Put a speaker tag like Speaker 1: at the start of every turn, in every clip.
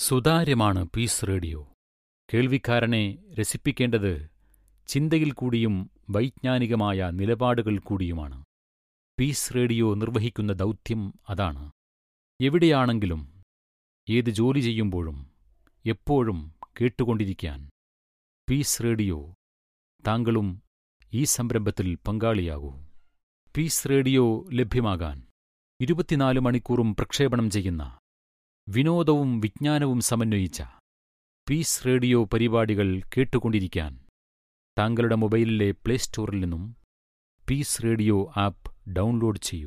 Speaker 1: സുതാര്യമാണ് piece radio കേൾവിക്കാരനെ രസിപ്പിക്കേണ്ടത് ചിന്തയിൽ കൂടിയും വൈജ്ഞാനികമായ നിലപാടുകൾ കൂടിയുമാണ് പീസ് റേഡിയോ നിർവഹിക്കുന്ന ദൗത്യം അതാണ് എവിടെയാണെങ്കിലും ഏത് ജോലി ചെയ്യുമ്പോഴും എപ്പോഴും കേട്ടുകൊണ്ടിരിക്കാൻ പീസ് റേഡിയോ താങ്കളും ഈ സംരംഭത്തിൽ പങ്കാളിയാകൂ പീസ് റേഡിയോ ലഭ്യമാകാൻ ഇരുപത്തിനാല് മണിക്കൂറും പ്രക്ഷേപണം ചെയ്യുന്ന വിനോദവും വിജ്ഞാനവും സമന്വയിച്ച പീസ് റേഡിയോ പരിപാടികൾ കേട്ടുകൊണ്ടിരിക്കാൻ താങ്കളുടെ മൊബൈലിലെ പ്ലേ സ്റ്റോറിൽ നിന്നും പീസ് റേഡിയോ ആപ്പ് ഡൗൺലോഡ് ചെയ്യൂ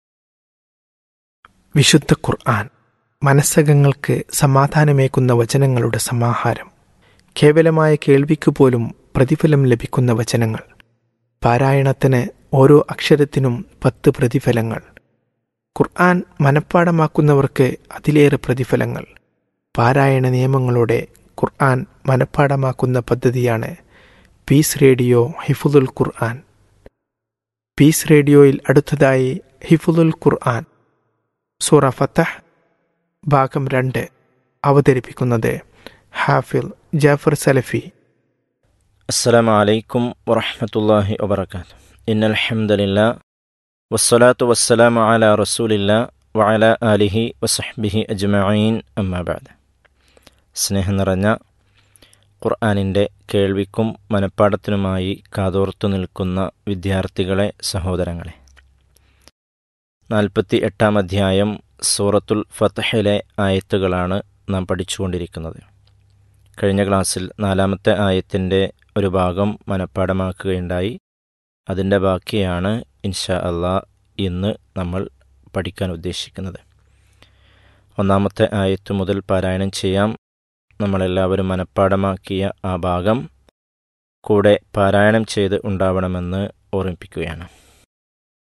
Speaker 2: വിശുദ്ധ ഖുർആൻ മനസ്സകങ്ങൾക്ക് സമാധാനമേക്കുന്ന വചനങ്ങളുടെ സമാഹാരം കേവലമായ കേൾവിക്ക് പോലും പ്രതിഫലം ലഭിക്കുന്ന വചനങ്ങൾ പാരായണത്തിന് ഓരോ അക്ഷരത്തിനും പത്ത് പ്രതിഫലങ്ങൾ ഖുർആൻ മനഃപ്പാടമാക്കുന്നവർക്ക് അതിലേറെ പ്രതിഫലങ്ങൾ പാരായണ നിയമങ്ങളോടെ ഖുർആൻ മനഃപ്പാടമാക്കുന്ന പദ്ധതിയാണ് പീസ് റേഡിയോ ഹിഫുദുൽ ഖുർആൻ പീസ് റേഡിയോയിൽ അടുത്തതായി ഹിഫുദുൽ ഖുർആൻ സൂറ ഫത്തഹ് ഭാഗം രണ്ട് അവതരിപ്പിക്കുന്നത് ഹാഫിൽ ജാഫർ സലഫി
Speaker 3: السلام عليكم ورحمة الله وبركاته إن الحمد لله والصلاة والسلام على رسول الله وعلى آله وصحبه أجمعين أما بعد സ്നേഹം നിറഞ്ഞ ഖുർആാനിൻ്റെ കേൾവിക്കും മനപ്പാടത്തിനുമായി കാതോർത്തു നിൽക്കുന്ന വിദ്യാർത്ഥികളെ സഹോദരങ്ങളെ നാൽപ്പത്തി എട്ടാം അധ്യായം സൂറത്തുൽ ഫത്തഹിലെ ആയത്തുകളാണ് നാം പഠിച്ചുകൊണ്ടിരിക്കുന്നത് കഴിഞ്ഞ ക്ലാസ്സിൽ നാലാമത്തെ ആയത്തിൻ്റെ ഒരു ഭാഗം മനഃപ്പാടമാക്കുകയുണ്ടായി അതിൻ്റെ ബാക്കിയാണ് ഇൻഷാ അള്ളാ ഇന്ന് നമ്മൾ പഠിക്കാൻ ഉദ്ദേശിക്കുന്നത് ഒന്നാമത്തെ ആയത്ത് മുതൽ പാരായണം ചെയ്യാം നമ്മളെല്ലാവരും മനഃപ്പാടമാക്കിയ ആ ഭാഗം കൂടെ പാരായണം ചെയ്ത് ഉണ്ടാവണമെന്ന് ഓർമ്മിപ്പിക്കുകയാണ്